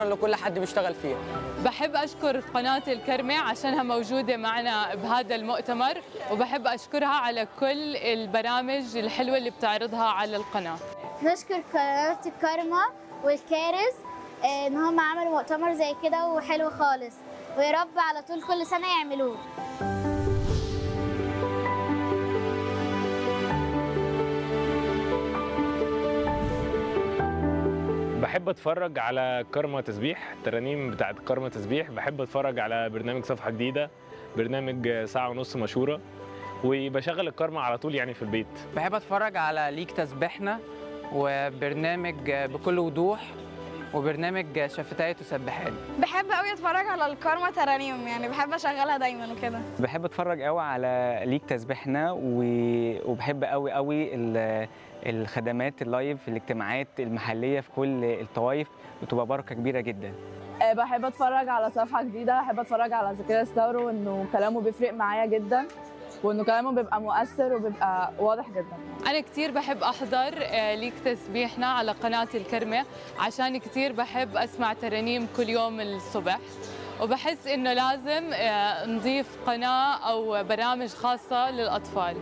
لكل حد بيشتغل فيها بحب أشكر قناة الكرمة عشانها موجودة معنا بهذا المؤتمر وبحب أشكرها على كل البرامج الحلوة اللي بتعرضها على القناة نشكر قناة الكارما والكارز آه، ان هم عملوا مؤتمر زي كده وحلو خالص ويا رب على طول كل سنة يعملوه بحب اتفرج على كارما تسبيح الترانيم بتاعت كارما تسبيح بحب اتفرج على برنامج صفحه جديده برنامج ساعه ونص مشهوره وبشغل الكارما على طول يعني في البيت بحب اتفرج على ليك تسبيحنا وبرنامج بكل وضوح وبرنامج شفتاية تسبحاني بحب قوي اتفرج على الكارما ترانيم يعني بحب اشغلها دايما وكده بحب اتفرج قوي على ليك تسبيحنا و- وبحب قوي قوي ال- الخدمات اللايف الاجتماعات المحليه في كل الطوائف بتبقى بركه كبيره جدا آه، بحب اتفرج على صفحه جديده بحب اتفرج على زكريا ستاورو انه كلامه بيفرق معايا جدا وانه كلامه بيبقى مؤثر وبيبقى واضح جدا أنا كتير بحب أحضر آه، ليك تسبيحنا على قناة الكرمة عشان كتير بحب أسمع ترانيم كل يوم الصبح وبحس إنه لازم آه، نضيف قناة أو برامج خاصة للأطفال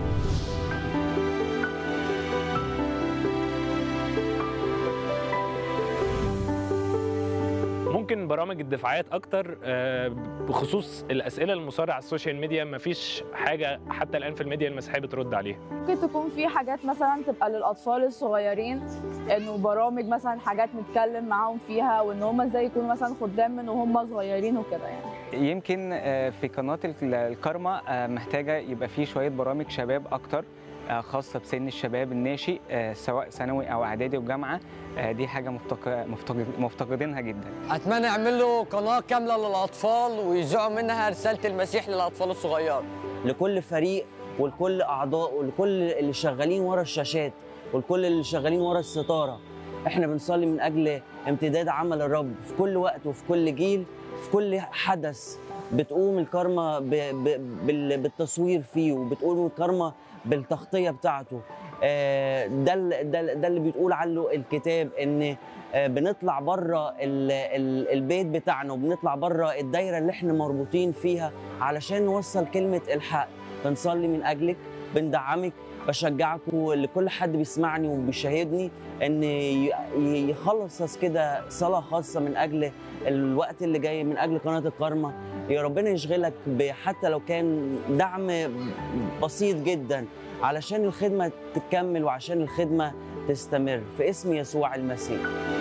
ممكن برامج الدفاعات اكتر آه، بخصوص الاسئله المصارعه على السوشيال ميديا مفيش حاجه حتى الان في الميديا المسيحيه بترد عليها ممكن تكون في حاجات مثلا تبقى للاطفال الصغيرين انه برامج مثلا حاجات نتكلم معاهم فيها وان هم ازاي يكونوا مثلا خدام من وهم صغيرين وكده يعني يمكن آه، في قناه ال- الكارما آه، محتاجه يبقى فيه شويه برامج شباب اكتر آه، خاصه بسن الشباب الناشئ آه، سواء ثانوي او اعدادي وجامعه آه، دي حاجه مفتق- مفتقد- مفتقدينها جدا اتمنى يعملوا قناه كامله للاطفال ويذيعوا منها رساله المسيح للاطفال الصغيره لكل فريق ولكل اعضاء ولكل اللي شغالين ورا الشاشات ولكل اللي شغالين ورا الستاره احنا بنصلي من اجل امتداد عمل الرب في كل وقت وفي كل جيل في كل حدث بتقوم الكارما ب... ب... بال... بالتصوير فيه وبتقوم الكارما بالتغطيه بتاعته آه، ده ال- ده ال- ده اللي بيتقول عنه الكتاب ان آه، بنطلع بره ال... ال... البيت بتاعنا وبنطلع بره الدايره اللي احنا مربوطين فيها علشان نوصل كلمه الحق بنصلي من اجلك بندعمك بشجعكم لكل حد بيسمعني وبيشاهدني ان ي- ي- يخلص كده صلاه خاصه من اجل الوقت اللي جاي من اجل قناه الكارما يا ربنا يشغلك ب- حتى لو كان دعم بسيط جدا علشان الخدمه تكمل وعشان الخدمه تستمر في اسم يسوع المسيح